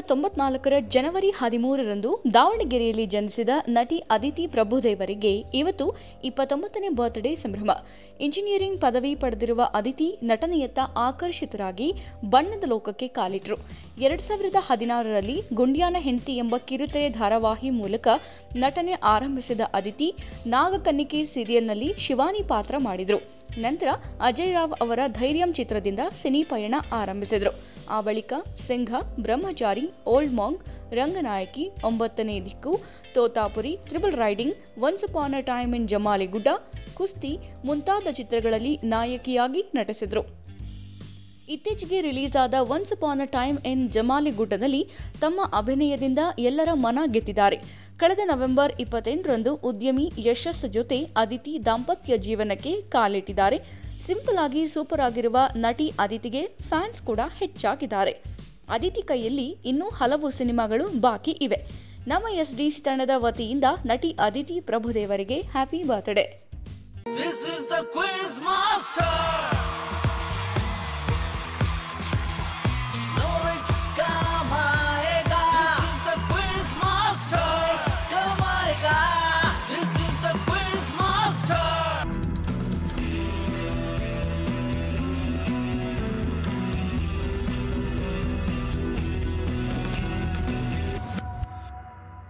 ತೊಂಬತ್ನಾಲ್ಕರ ಜನವರಿ ಹದಿಮೂರರಂದು ದಾವಣಗೆರೆಯಲ್ಲಿ ಜನಿಸಿದ ನಟಿ ಅದಿತಿ ಪ್ರಭುದೇವರಿಗೆ ಇವತ್ತು ಇಪ್ಪತ್ತೊಂಬತ್ತನೇ ಬರ್ತ್ಡೇ ಸಂಭ್ರಮ ಇಂಜಿನಿಯರಿಂಗ್ ಪದವಿ ಪಡೆದಿರುವ ಅದಿತಿ ನಟನೆಯತ್ತ ಆಕರ್ಷಿತರಾಗಿ ಬಣ್ಣದ ಲೋಕಕ್ಕೆ ಕಾಲಿಟ್ರು ಎರಡ್ ಸಾವಿರದ ಹದಿನಾರರಲ್ಲಿ ಗುಂಡ್ಯಾನ ಹೆಂಡತಿ ಎಂಬ ಕಿರುತೆರೆ ಧಾರಾವಾಹಿ ಮೂಲಕ ನಟನೆ ಆರಂಭಿಸಿದ ಅದಿತಿ ನಾಗಕನ್ನಿಕೆ ಸೀರಿಯಲ್ನಲ್ಲಿ ಶಿವಾನಿ ಪಾತ್ರ ಮಾಡಿದ್ರು ನಂತರ ಅಜಯ್ ರಾವ್ ಅವರ ಧೈರ್ಯಂ ಚಿತ್ರದಿಂದ ಸಿನಿ ಪಯಣ ಆರಂಭಿಸಿದರು ಆ ಬಳಿಕ ಸಿಂಹ ಬ್ರಹ್ಮಚಾರಿ old ಮಾಂಗ್ Ranganayaki Ombattane Dikku Totapuri triple riding once upon a time in Jamaligudda Kusthi ಮುಂತಾದ ಚಿತ್ರಗಳಲ್ಲಿ ನಾಯಕಿಯಾಗಿ ನಟಿಸಿದರು ಇತ್ತೀಚೆಗೆ ರಿಲೀಸ್ ಆದ once upon a time in ಜಮಾಲಿಗುಡ್ಡದಲ್ಲಿ ತಮ್ಮ ಅಭಿನಯದಿಂದ ಎಲ್ಲರ ಮನ ಗೆದ್ದಿದ್ದಾರೆ ಕಳೆದ ನವೆಂಬರ್ ಇಪ್ಪತ್ತೆಂಟರಂದು ಉದ್ಯಮಿ ಯಶಸ್ ಜೊತೆ ಅದಿತಿ ದಾಂಪತ್ಯ ಜೀವನಕ್ಕೆ ಕಾಲಿಟ್ಟಿದ್ದಾರೆ ಸಿಂಪಲ್ ಆಗಿ ಸೂಪರ್ ಆಗಿರುವ ನಟಿ ಅದಿತಿಗೆ ಫ್ಯಾನ್ಸ್ ಕೂಡ ಹೆಚ್ಚಾಗಿದ್ದಾರೆ ಅದಿತಿ ಕೈಯಲ್ಲಿ ಇನ್ನೂ ಹಲವು ಸಿನಿಮಾಗಳು ಬಾಕಿ ಇವೆ ನಮ್ಮ ಎಸ್ ಡಿ ತಂಡದ ವತಿಯಿಂದ ನಟಿ ಅದಿತಿ ಪ್ರಭುದೇವರಿಗೆ happy birthday This is the quiz